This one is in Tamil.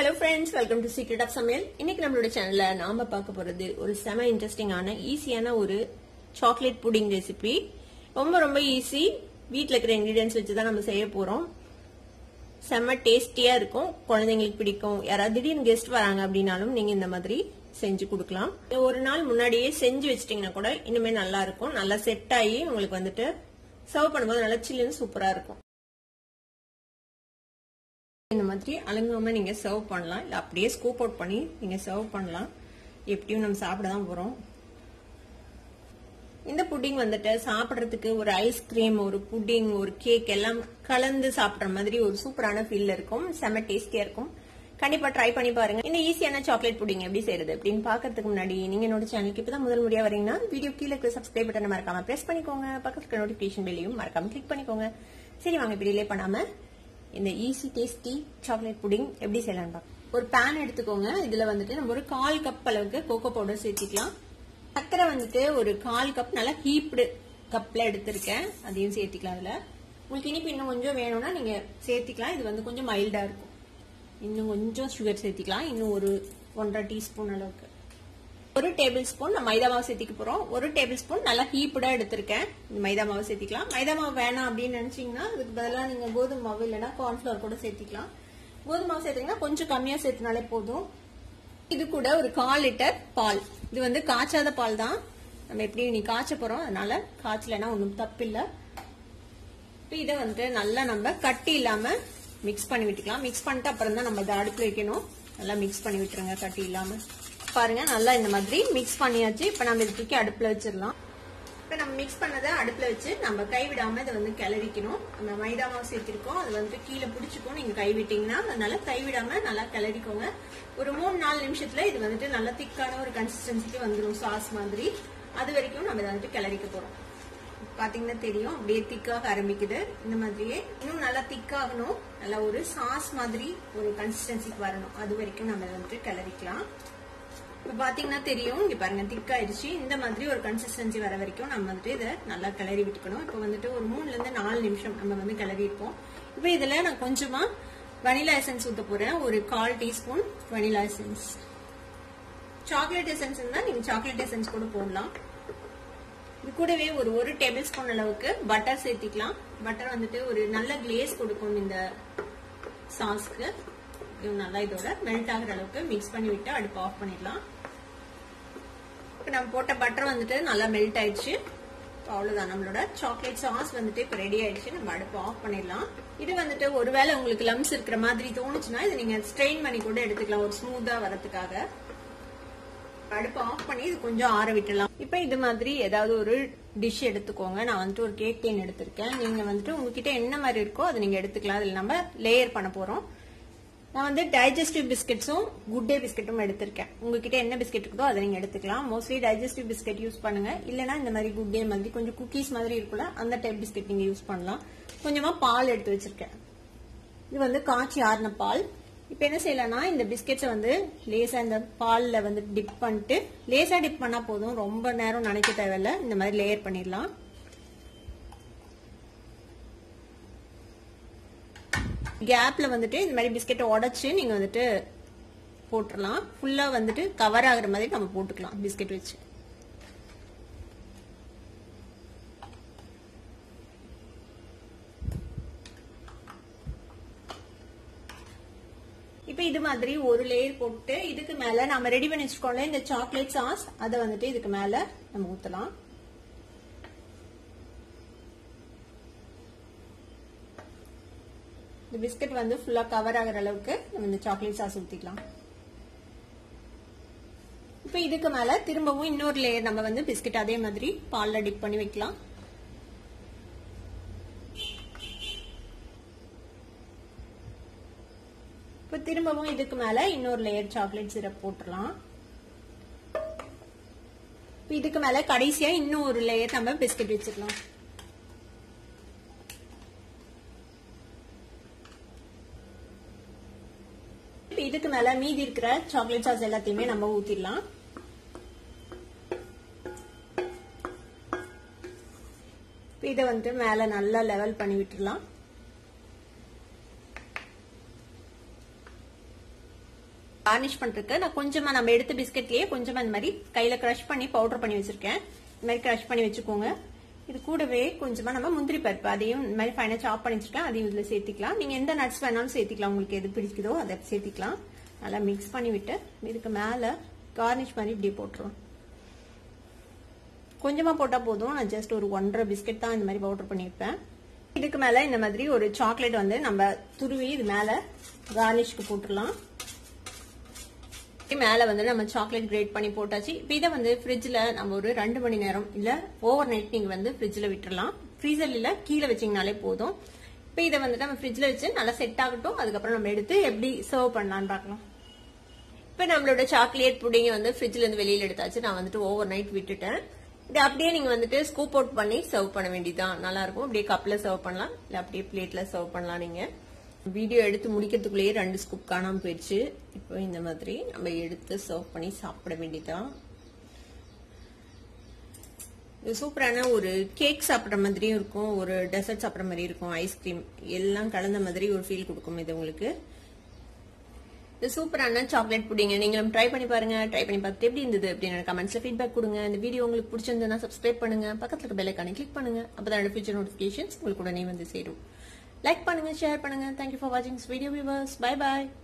hello friends welcome to secret of Samayal இன்னைக்கு நம்மளோட சேனல்ல நாம பார்க்க போறது ஒரு செம இன்ட்ரெஸ்டிங்கான ஈஸியான ஒரு சாக்லேட் புடிங் ரெசிபி ரொம்ப ரொம்ப ஈஸி வீட்டில் இருக்கிற இன்கிரீடியன்ஸ் வச்சு தான் நம்ம செய்ய போறோம் செம்ம டேஸ்டியா இருக்கும் குழந்தைங்களுக்கு பிடிக்கும் யாராவது திடீர்னு கெஸ்ட் வராங்க அப்படின்னாலும் நீங்க இந்த மாதிரி செஞ்சு கொடுக்கலாம் ஒரு நாள் முன்னாடியே செஞ்சு வச்சிட்டீங்கன்னா கூட இனிமே நல்லா இருக்கும் நல்லா செட் ஆகி உங்களுக்கு வந்துட்டு சர்வ் பண்ணும்போது நல்லா சில்லுன்னு சூப்பரா இருக்கும் இந்த மாதிரி அலங்காம நீங்க சர்வ் பண்ணலாம் இல்ல அப்படியே ஸ்கூப் அவுட் பண்ணி நீங்க சர்வ் பண்ணலாம் எப்படியும் நம்ம சாப்பிட தான் போறோம் இந்த புட்டிங் வந்துட்டு சாப்பிட்றதுக்கு ஒரு ஐஸ்கிரீம் ஒரு புட்டிங் ஒரு கேக் எல்லாம் கலந்து சாப்பிட்ற மாதிரி ஒரு சூப்பரான ஃபீல் இருக்கும் செம டேஸ்டியா இருக்கும் கண்டிப்பா ட்ரை பண்ணி பாருங்க இந்த ஈஸியான சாக்லேட் புட்டிங் எப்படி செய்யறது அப்படின்னு பாக்கிறதுக்கு முன்னாடி நீங்க என்னோட சேனலுக்கு இப்பதான் முதல் முறையா வரீங்கன்னா வீடியோ கீழே இருக்கிற சப்ஸ்கிரைப் பட்டனை மறக்காம பிரஸ் பண்ணிக்கோங்க பக்கத்துல நோட்டிபிகேஷன் பெல்லையும் மறக்காம கிளிக் பண்ணிக்கோங்க சரி வாங்க இப்படி டிலே பண்ணாம இந்த ஈஸி டேஸ்டி சாக்லேட் புடிங் எப்படி செய்யலாம் ஒரு பேன் எடுத்துக்கோங்க இதுல வந்துட்டு நம்ம ஒரு கால் கப் அளவுக்கு கோகோ பவுடர் சேர்த்திக்கலாம் சர்க்கரை வந்துட்டு ஒரு கால் கப் நல்லா ஹீப்டு கப்ல எடுத்திருக்கேன் அதையும் சேர்த்திக்கலாம் அதுல உங்களுக்கு இனிப்பு இன்னும் கொஞ்சம் வேணும்னா நீங்க சேர்த்திக்கலாம் இது வந்து கொஞ்சம் மைல்டா இருக்கும் இன்னும் கொஞ்சம் சுகர் சேர்த்திக்கலாம் இன்னும் ஒரு ஒன்றரை டீஸ்பூன் அளவுக்கு ஒரு டேபிள் ஸ்பூன் நான் மைதா மாவு சேர்த்திக்க போறோம் ஒரு டேபிள் ஸ்பூன் நல்லா ஹீப்டா எடுத்திருக்கேன் மைதா மாவு சேர்த்திக்கலாம் மைதா மாவு வேணாம் அப்படின்னு நினைச்சீங்கன்னா அதுக்கு பதிலாக நீங்க கோதுமை மாவு இல்லைன்னா கார்ன்ஃபிளவர் கூட சேர்த்திக்கலாம் கோதுமை மாவு சேர்த்தீங்கன்னா கொஞ்சம் கம்மியா சேர்த்தினாலே போதும் இது கூட ஒரு கால் லிட்டர் பால் இது வந்து காய்ச்சாத பால் தான் நம்ம எப்படி நீ காய்ச்ச போறோம் அதனால காய்ச்சலனா ஒன்றும் தப்பு இல்லை இதை வந்துட்டு நல்லா நம்ம கட்டி இல்லாம மிக்ஸ் பண்ணி விட்டுக்கலாம் மிக்ஸ் பண்ணிட்டு அப்புறம் தான் நம்ம இதை அடுப்புல வைக்கணும் நல்லா மிக்ஸ் பண்ணி விட்டுருங்க கட்டி இல்லாம பாருங்க நல்லா இந்த மாதிரி மிக்ஸ் பண்ணியாச்சு இப்ப நம்ம இது தூக்கி அடுப்புல வச்சிடலாம் இப்ப நம்ம மிக்ஸ் பண்ணதை அடுப்புல வச்சு நம்ம கைவிடாம இதை வந்து கிளறிக்கணும் அந்த மைதா மாவு சேர்த்திருக்கோம் அது வந்து கீழே பிடிச்சிக்கும் நீங்க கைவிட்டீங்கன்னா அதனால கைவிடாம நல்லா கிளறிக்கோங்க ஒரு மூணு நாலு நிமிஷத்துல இது வந்துட்டு நல்லா திக்கான ஒரு கன்சிஸ்டன்சிக்கு வந்துடும் சாஸ் மாதிரி அது வரைக்கும் நம்ம இதை வந்துட்டு கிளறிக்க போறோம் பாத்தீங்கன்னா தெரியும் அப்படியே திக்காக ஆரம்பிக்குது இந்த மாதிரியே இன்னும் நல்லா திக்காகணும் நல்லா ஒரு சாஸ் மாதிரி ஒரு கன்சிஸ்டன்சிக்கு வரணும் அது வரைக்கும் நம்ம வந்துட்டு கிளறிக்கலாம் இப்ப பாத்தீங்கன்னா தெரியும் இங்க பாருங்க திக்காயிடுச்சு இந்த மாதிரி ஒரு கன்சிஸ்டன்சி வர வரைக்கும் நம்ம வந்துட்டு இதை நல்லா கிளறி விட்டுக்கணும் இப்ப வந்துட்டு ஒரு மூணுல இருந்து நாலு நிமிஷம் நம்ம வந்து கிளறி இருப்போம் இப்ப இதுல நான் கொஞ்சமா வனிலா எசன்ஸ் ஊத்த போறேன் ஒரு கால் teaspoon vanilla essence chocolate essence இருந்தா நீங்க சாக்லேட் எசன்ஸ் கூட போடலாம் இது கூடவே ஒரு ஒரு டேபிள் ஸ்பூன் அளவுக்கு பட்டர் சேர்த்திக்கலாம் பட்டர் வந்துட்டு ஒரு நல்ல கிளேஸ் கொடுக்கும் இந்த சாஸ்க்கு நல்லா இதோட மெல்ட் ஆகுற அளவுக்கு மிக்ஸ் பண்ணி விட்டு அடுப்பு ஆஃப் பண்ணிடலாம் இப்போ நம்ம போட்ட பட்டர் வந்துட்டு நல்லா மெல்ட் ஆயிடுச்சு அவ்வளவுதான் நம்மளோட சாக்லேட் சாஸ் வந்துட்டு இப்போ ரெடி ஆயிடுச்சு நம்ம அடுப்பு ஆஃப் பண்ணிடலாம் இது வந்துட்டு ஒருவேளை உங்களுக்கு லம்ஸ் இருக்கிற மாதிரி தோணுச்சுன்னா இது நீங்க ஸ்ட்ரெயின் பண்ணி கூட எடுத்துக்கலாம் ஒரு ஸ்மூத்தா வரதுக்காக அடுப்பு ஆஃப் பண்ணி இது கொஞ்சம் ஆற விட்டுலாம் இப்போ இது மாதிரி ஏதாவது ஒரு டிஷ் எடுத்துக்கோங்க நான் வந்துட்டு ஒரு கேக் டீன் எடுத்திருக்கேன் நீங்க வந்துட்டு உங்ககிட்ட என்ன மாதிரி இருக்கோ அதை நீங்க எடுத்துக்கலாம் அதில் நம்ம லேயர் பண்ண போறோம் நான் வந்து டைஜஸ்டிவ் பிஸ்கெட்ஸும் குட் டே பிஸ்கெட்டும் எடுத்திருக்கேன் உங்ககிட்ட என்ன பிஸ்கெட் இருக்குதோ அதை நீங்க எடுத்துக்கலாம் மோஸ்ட்லி டைஜஸ்டிவ் பிஸ்கெட் யூஸ் பண்ணுங்க இல்லைனா இந்த மாதிரி குட் டே மாதிரி கொஞ்சம் குக்கீஸ் மாதிரி இருக்குல்ல அந்த டைப் பிஸ்கெட் நீங்க யூஸ் பண்ணலாம் கொஞ்சமா பால் எடுத்து வச்சிருக்கேன் இது வந்து காய்ச்சி ஆறின பால் இப்போ என்ன செய்யலாம்னா இந்த பிஸ்கெட்ஸை வந்து லேசா இந்த பால்ல வந்து டிப் பண்ணிட்டு லேசா டிப் பண்ணா போதும் ரொம்ப நேரம் நினைக்க தேவையில்ல இந்த மாதிரி லேயர் பண்ணிடலாம் கேப்ல வந்துட்டு இந்த மாதிரி பிஸ்கெட்டை உடச்சு நீங்க வந்துட்டு போட்டுடலாம் ஃபுல்லா வந்துட்டு கவர் ஆகுற மாதிரி நம்ம போட்டுக்கலாம் பிஸ்கெட் வச்சு இப்போ இது மாதிரி ஒரு லேயர் போட்டு இதுக்கு மேல நம்ம ரெடி பண்ணி வச்சிருக்கோம்ல இந்த சாக்லேட் சாஸ் அதை வந்துட்டு இதுக்கு மேல நம்ம ஊத்தலாம் இந்த பிஸ்கட் வந்து ஃபுல்லா கவர் ஆகிற அளவுக்கு நம்ம இந்த சாக்லேட் சாஸ் ஊத்திக்கலாம் இப்போ இதுக்கு மேல திரும்பவும் இன்னொரு லேயர் நம்ம வந்து பிஸ்கட் அதே மாதிரி பால்ல டிப் பண்ணி வைக்கலாம் இப்போ திரும்பவும் இதுக்கு மேல இன்னொரு லேயர் சாக்லேட் சிரப் போட்டுடலாம் இதுக்கு மேல கடைசியா இன்னும் ஒரு லேயர் நம்ம பிஸ்கட் வச்சுக்கலாம் இதுக்கு மேல மீதி இருக்கிற சாக்லேட் சாஸ் எல்லாத்தையுமே நம்ம ஊத்திடலாம் இதை வந்து மேல நல்லா லெவல் பண்ணி விட்டுடலாம் கார்னிஷ் பண்றதுக்கு நான் கொஞ்சமா நம்ம எடுத்த பிஸ்கட்லயே கொஞ்சமா இந்த மாதிரி கையில கிரஷ் பண்ணி பவுடர் பண்ணி வச்சிருக்கேன் இந்த மாதிரி கிரஷ் பண்ணி வச்சுக்கோங்க இது கூடவே கொஞ்சமா நம்ம முந்திரி பருப்பு அதையும் இந்த மாதிரி ஃபைனா சாப் பண்ணி வச்சிருக்கேன் அதையும் இதுல சேர்த்திக்கலாம் நீங்க எந்த நட்ஸ் வேணாலும் சேர்த்திக்கலாம் உங்களுக்கு எது பிடிக்குதோ அதை சேர்த்திக்கலாம் நல்லா மிக்ஸ் பண்ணி விட்டு இதுக்கு மேல கார்னிஷ் மாதிரி இப்படி போட்டுருவோம் கொஞ்சமா போட்டா போதும் நான் ஜஸ்ட் ஒரு ஒன்றரை பிஸ்கட் தான் இந்த மாதிரி பவுடர் பண்ணியிருப்பேன் இதுக்கு மேல இந்த மாதிரி ஒரு சாக்லேட் வந்து நம்ம துருவி இது மேல கார்னிஷ்க்கு போட்டுடலாம் மேல வந்து நம்ம சாக்லேட் கிரேட் பண்ணி போட்டாச்சு இப்போ இதை வந்து ஃப்ரிட்ஜ்ல நம்ம ஒரு ரெண்டு மணி நேரம் இல்ல ஓவர் நைட் நீங்க வந்து ஃப்ரிட்ஜ்ல விட்டுறலாம் ஃப்ரீசர் இல்ல கீழே வச்சீங்கனாலே போதும் இப்போ இதை வந்து நம்ம ஃப்ரிட்ஜ்ல வச்சு நல்லா செட் ஆகட்டும் அதுக்கப்புறம் நம்ம எடுத்து எப்படி சர்வ் பண்ணலாம்னு பார்க்கலாம் இப்போ நம்மளோட சாக்லேட் புடிங்க வந்து ஃப்ரிட்ஜ்ல இருந்து வெளியில எடுத்தாச்சு நான் வந்துட்டு ஓவர் நைட் விட்டுட்டேன் இது அப்படியே நீங்க வந்துட்டு ஸ்கூப் அவுட் பண்ணி சர்வ் பண்ண வேண்டியதுதான் நல்லா இருக்கும் அப்படியே கப்ல சர்வ் பண்ணலாம் இல்ல அப்படியே பிளேட்ல சர்வ் பண்ணலாம் நீங்க வீடியோ எடுத்து முடிக்கிறதுக்குள்ளேயே ரெண்டு ஸ்கூப் காணாம போயிடுச்சு இப்போ இந்த மாதிரி நம்ம எடுத்து சர்வ் பண்ணி சாப்பிட வேண்டியதுதான் இது சூப்பரான ஒரு கேக் சாப்பிட்ற மாதிரியும் இருக்கும் ஒரு டெசர்ட் சாப்பிட்ற மாதிரி இருக்கும் ஐஸ்கிரீம் எல்லாம் கலந்த மாதிரி ஒரு ஃபீல் கொடுக்கும் இது உங்களுக்கு இது சூப்பரான சாக்லேட் புடிங்க நீங்களும் ட்ரை பண்ணி பாருங்க ட்ரை பண்ணி பார்த்துட்டு எப்படி இருந்தது அப்படின்னு கமெண்ட்ஸ்ல ஃபீட்பேக் கொடுங்க இந்த வீடியோ உங்களுக்கு பிடிச்சிருந்ததுன்னா சப்ஸ்கிரைப் பண்ணுங்க பக்கத்துல இருக்க பெல் ஐக்கானை கிளிக் பண்ணுங்க அப்பதான் ஃபியூச்சர் நோட்டிபிகேஷன்ஸ் உங்களுக்கு உடனே வந்து சேரும் லைக் பண்ணுங்க ஷேர் பண்ணுங்க தேங்க்யூ ஃபார் வாட்சிங் வீடியோ வியூவர்ஸ் பை பாய்